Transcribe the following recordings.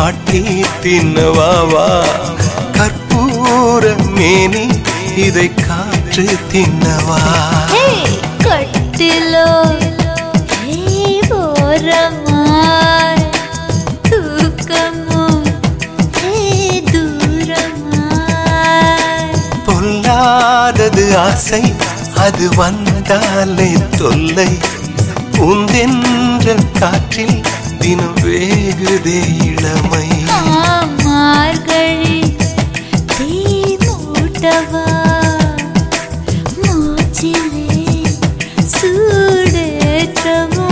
வாட்டி தின்னவாவா கற்பூர மேனி இதை காற்று தின்னவா ஹே கட்டிலோ ஹே ஓரமாய் தூக்கமும் ஹே தூரமாய் பொல்லாதது ஆசை அது வந்தாலே தொல்லை பூந்தென்ற காற்றில் தினம் வேகுதே இளமை மார்கழி தீ மூட்டவா மூச்சிலே சூடேற்றவா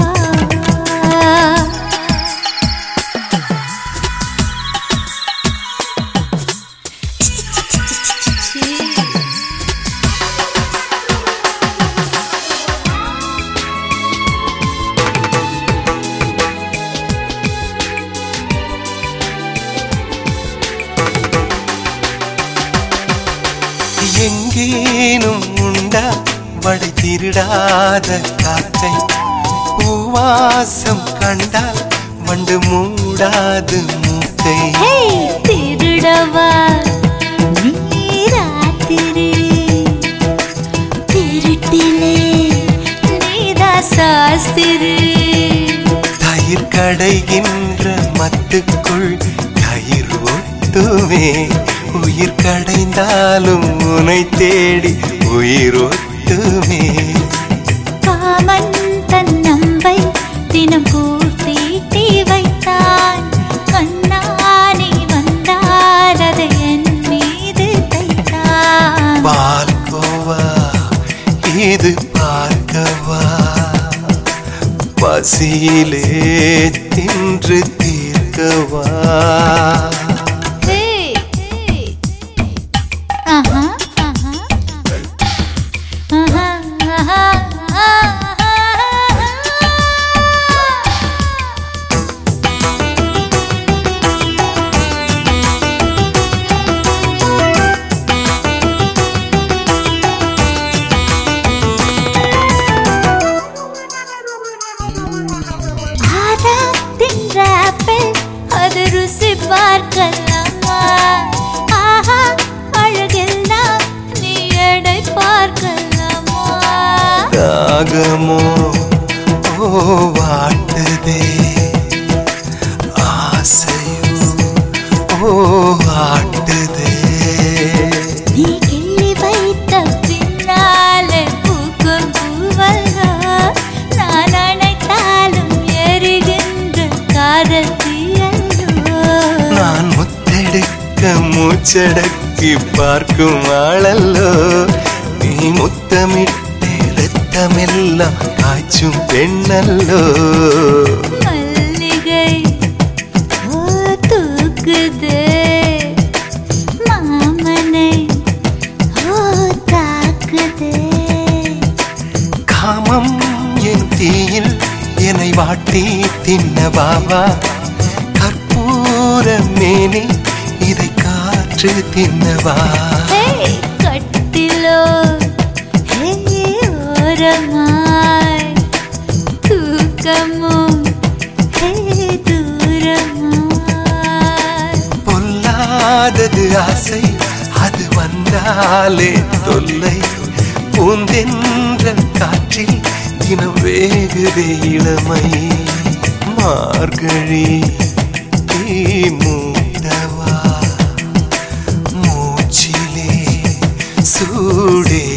எங்கேனும் உண்டா வடை திருடாத காற்றை பூவாசம் கண்டால் வண்டு மூடாது மூக்கை ஹே திருடவா நீராத்திரி திருட்டிலே நீதா சாஸ்திரி தயிர் கடைகின்ற மத்துக்குள் கயிர் ஒட்டுமே உயிர் கடைந்தாலும் உனை தேடி உயிர் ஒட்டுமே காமன் தன் நம்பை தினம் கூத்தீட்டி வைத்தான் கண்ணானி வந்தால் அதை என் மீது தைத்தான் பார்க்கவா இது பார்க்கவா பசியிலே தின்று தீர்க்கவா ஹே ஆஹா ஆஹா ஆஹா ஆஹா ஆஹா ஆதா தின்ற ஆப்பிள் அது ருசி பார்க்கலாமா ஆஹா அழகெல்லாம் நீ எடை பார்க்கலாமா தாகமோ ஓ வாட்டுதே ஆசையோ ஓ ஆட்டுதே நீ கிள்ளி வைத்த பின்னாலே பூக்கும் பூவல்ல நான் அணைத்தாலும் எரிகின்ற காதல் தீயல்லோ நான் முத்தெடுக்க மூச்சடக்கி பார்க்கும் ஆளல்லோ நீ முத்தமிட்டே ரத்தமெல்லாம் காய்ச்சும் பெண்ணல்லோ மல்லிகை ஓ தூக்குதே மாமனை ஓ தாக்குதே காமம் என் தீயில் என்னை வாட்டி தின்னவாவா கற்பூர மேனி இதை காற்று தின்னவா ஹே கட்டிலோ ஹே ஓரமாய் தூக்கமும் ஹே தூரமாய் பொல்லாதது ஆசை அது வந்தாலே தொல்லை பூந்தென்ற காற்றில் தினம் வேகுதே இளமை மார்கழி தீ மூடவா மூச்சிலே சூடே